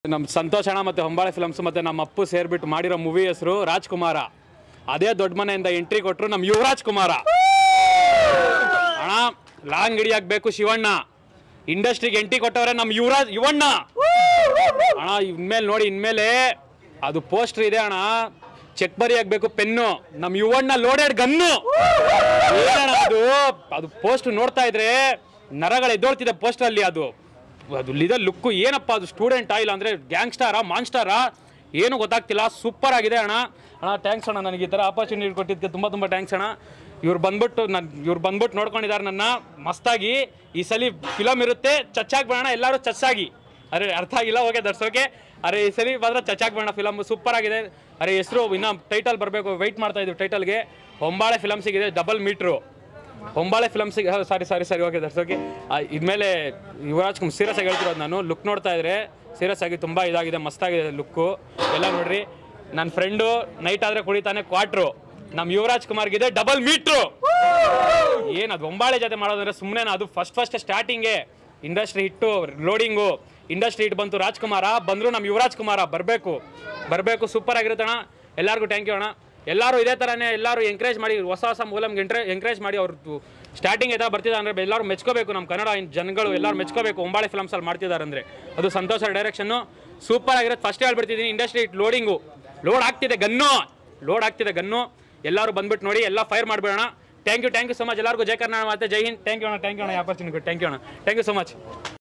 ನಮ್ಮ ಸಂತೋಷ್ ಅಣ್ಣ ಮತ್ತು ಹೊಂಬಾಳೆ ಫಿಲಮ್ಸ್ ಮತ್ತು ನಮ್ಮ ಅಪ್ಪು ಸೇರಿಬಿಟ್ಟು ಮಾಡಿರೋ ಮೂವಿ ಹೆಸರು ರಾಜ್ಕುಮಾರ ಅದೇ ದೊಡ್ಡ ಮನೆಯಿಂದ ಎಂಟ್ರಿ ಕೊಟ್ಟರು ನಮ್ಮ ಯುವರಾಜ್ ಕುಮಾರ ಅಣ್ಣ ಲಾಂಗ್ ಹಿಡಿಯಾಗಬೇಕು ಶಿವಣ್ಣ ಇಂಡಸ್ಟ್ರಿಗೆ ಎಂಟ್ರಿ ಕೊಟ್ಟವ್ರೆ ನಮ್ಮ ಯುವರಾಜ್ ಯುವಣ್ಣ ಅಣ್ಣ ಇನ್ಮೇಲೆ ನೋಡಿ ಇನ್ಮೇಲೆ ಅದು ಪೋಸ್ಟರ್ ಇದೆ ಅಣ್ಣ ಚೆಕ್ ಬರಿ ಆಗ್ಬೇಕು ಪೆನ್ನು ನಮ್ಮ ಯುವಣ್ಣ ಲೋಡೆಡ್ ಗನ್ನು ಏನಣ್ಣ ಅದು ಅದು ಪೋಸ್ಟ್ ನೋಡ್ತಾ ಇದ್ರೆ ನರಗಳು ಎದ್ದೋಳ್ತಿದೆ ಪೋಸ್ಟರ್ ಅಲ್ಲಿ ಅದು ಅದು ಲಿದ ಲುಕ್ಕು ಏನಪ್ಪ ಅದು ಸ್ಟೂಡೆಂಟ್ ಇಲ್ಲ ಅಂದ್ರೆ ಗ್ಯಾಂಗ್ಸ್ಟಾರಾ ಮಾನ್ಸ್ಟಾರಾ ಏನು ಗೊತ್ತಾಗ್ತಿಲ್ಲ ಸೂಪರ್ ಆಗಿದೆ ಅಣ್ಣ ಅಣ್ಣ ಥ್ಯಾಂಕ್ಸ್ ಅಣ್ಣ ನನಗೆ ಈ ಥರ ಆಪರ್ಚುನಿಟಿ ಕೊಟ್ಟಿದ್ದಕ್ಕೆ ತುಂಬ ತುಂಬ ಥ್ಯಾಂಕ್ಸ್ ಅಣ್ಣ ಇವ್ರು ಬಂದ್ಬಿಟ್ಟು ನಾನು ಇವ್ರು ಬಂದ್ಬಿಟ್ಟು ನೋಡ್ಕೊಂಡಿದ್ದಾರೆ ನನ್ನ ಮಸ್ತಾಗಿ ಈ ಸಲ ಫಿಲಮ್ ಇರುತ್ತೆ ಚಚ್ಚಾಗಿ ಬೇಡ ಎಲ್ಲರೂ ಚಚ್ಚಾಗಿ ಅರೆ ಅರ್ಥ ಆಗಿಲ್ಲ ಓಕೆ ದಟ್ಸ್ ಓಕೆ ಅರೆ ಈ ಸರಿ ಮಾತ್ರ ಚಚಾಕ್ ಬೇಡ ಫಿಲಮ್ ಸೂಪರ್ ಆಗಿದೆ ಅರೆ ಹೆಸರು ಇನ್ನ ಟೈಟಲ್ ಬರಬೇಕು ವೆಯ್ಟ್ ಮಾಡ್ತಾ ಇದ್ದೀವಿ ಟೈಟಲ್ಗೆ ಹೊಂಬಾಳೆ ಫಿಲಮ್ಸಿಗಿದೆ ಡಬಲ್ ಮೀಟ್ರು ಹೊಂಬಾಳೆ ಫಿಲಮ್ಸಿಗೆ ಸಾರಿ ಸಾರಿ ಸರಿ ಓಕೆ ದಟ್ಸ್ ಓಕೆ ಇದ್ಮೇಲೆ ಯುವರಾಜ್ ಕುಮಾರ್ ಸೀರಿಯಸ್ ಆಗಿ ಹೇಳ್ತಿರೋದು ನಾನು ಲುಕ್ ನೋಡ್ತಾ ಇದ್ರೆ ಸೀರಿಯಸ್ ಆಗಿ ತುಂಬ ಇದಾಗಿದೆ ಮಸ್ತಾಗಿದೆ ಲುಕ್ಕು ಎಲ್ಲ ನೋಡ್ರಿ ನನ್ನ ಫ್ರೆಂಡು ನೈಟ್ ಆದರೆ ಕುಡಿತಾನೆ ಕ್ವಾಟ್ರು ನಮ್ಮ ಯುವರಾಜ್ ಕುಮಾರ್ಗಿದೆ ಡಬಲ್ ಮೀಟ್ರು ಏನು ಅದು ಒಂಬಾಳೆ ಜೊತೆ ಮಾಡೋದಂದ್ರೆ ಸುಮ್ಮನೆ ಅದು ಫಸ್ಟ್ ಫಸ್ಟ್ ಸ್ಟಾರ್ಟಿಂಗೇ industry hit loading industry hit ಬಂತು ರಾಜ್ಕುಮಾರ ಬಂದರು ನಮ್ಮ ಯುವರಾಜ್ ಕುಮಾರ ಬರಬೇಕು ಬರಬೇಕು ಸೂಪರ್ ಆಗಿರುತ್ತಣ್ಣ ಎಲ್ಲರಿಗೂ ಥ್ಯಾಂಕ್ ಯು ಅಣ್ಣ ಎಲ್ಲರೂ ಇದೇ ಥರನೇ ಎಲ್ಲರೂ ಎಂಕರೇಜ್ ಮಾಡಿ ಹೊಸ ಹೊಸ ಮೂಲಮ್ಗೆ ಎಂಟ್ರೆ ಎಂಕರೇಜ್ ಮಾಡಿ ಅವ್ರದ್ದು ಸ್ಟಾರ್ಟಿಂಗ್ ಈ ಥರ ಬರ್ತಿದ್ದಾರೆ ಅಂದರೆ ಎಲ್ಲರೂ ಮೆಚ್ಕೋಬೇಕು ನಮ್ಮ ಕನ್ನಡ ಜನಗಳು ಎಲ್ಲರೂ ಮೆಚ್ಕೋಬೇಕು ಒಂಬಾಳೆ ಫಿಲಮ್ಸಲ್ಲಿ ಮಾಡ್ತಿದ್ದಾರೆ ಅಂದರೆ ಅದು ಸಂತೋಷ ಡೈರೆಕ್ಷನ್ನು ಸೂಪರ್ ಆಗಿರೋದು ಫಸ್ಟ್ ಹೇಳ್ಬಿಡ್ತಿದ್ದೀನಿ ಇಂಡಸ್ಟ್ರಿ ಹಿಟ್ ಲೋಡಿಂಗು ಲೋಡ್ ಆಗ್ತಿದೆ ಗನ್ನು ಲೋಡ್ ಆಗ್ತಿದೆ ಗನ್ನು ಎಲ್ಲರೂ ಬಂದ್ಬಿಟ್ಟು ನೋಡಿ ಎಲ್ಲ ಫೈರ್ ಮಾಡಿಬಿಡೋಣ thank you thank you so much ಎಲ್ಲರಿಗೂ ಜೈ ಕರ್ನಾಟಕ ಮತ್ತೆ ಜೈ ಹಿಂದ್ ಥ್ಯಾಂಕ್ ಯು ಅಣ್ಣ ಥ್ಯಾಂಕ್ ಯು ಅಣ್ಣ ಆಪರ್ಚುನಿಟಿ ಥ್ಯಾಂಕ್ ಯು ಅಣ್ಣ ಥ್ಯಾಂಕ್ ಯು ಸೊ ಮಚ್